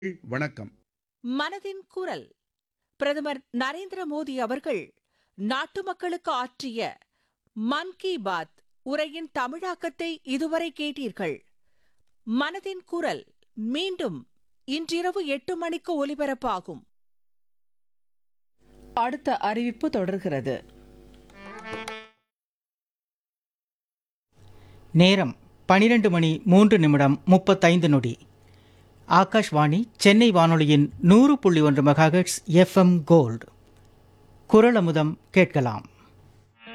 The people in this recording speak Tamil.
வணக்கம் மனதின் குரல் பிரதமர் நரேந்திர மோடி அவர்கள் நாட்டு மக்களுக்கு ஆற்றிய மன் கி பாத் உரையின் தமிழாக்கத்தை இதுவரை கேட்டீர்கள் மனதின் குரல் மீண்டும் இன்றிரவு எட்டு மணிக்கு ஒலிபரப்பாகும் அடுத்த அறிவிப்பு தொடர்கிறது நேரம் பனிரெண்டு மணி மூன்று நிமிடம் முப்பத்தைந்து நொடி ஆகாஷ்வாணி சென்னை வானொலியின் நூறு புள்ளி ஒன்று மெகாஹெட்ஸ் எஃப்எம் கோல்டு குரல் அமுதம் கேட்கலாம்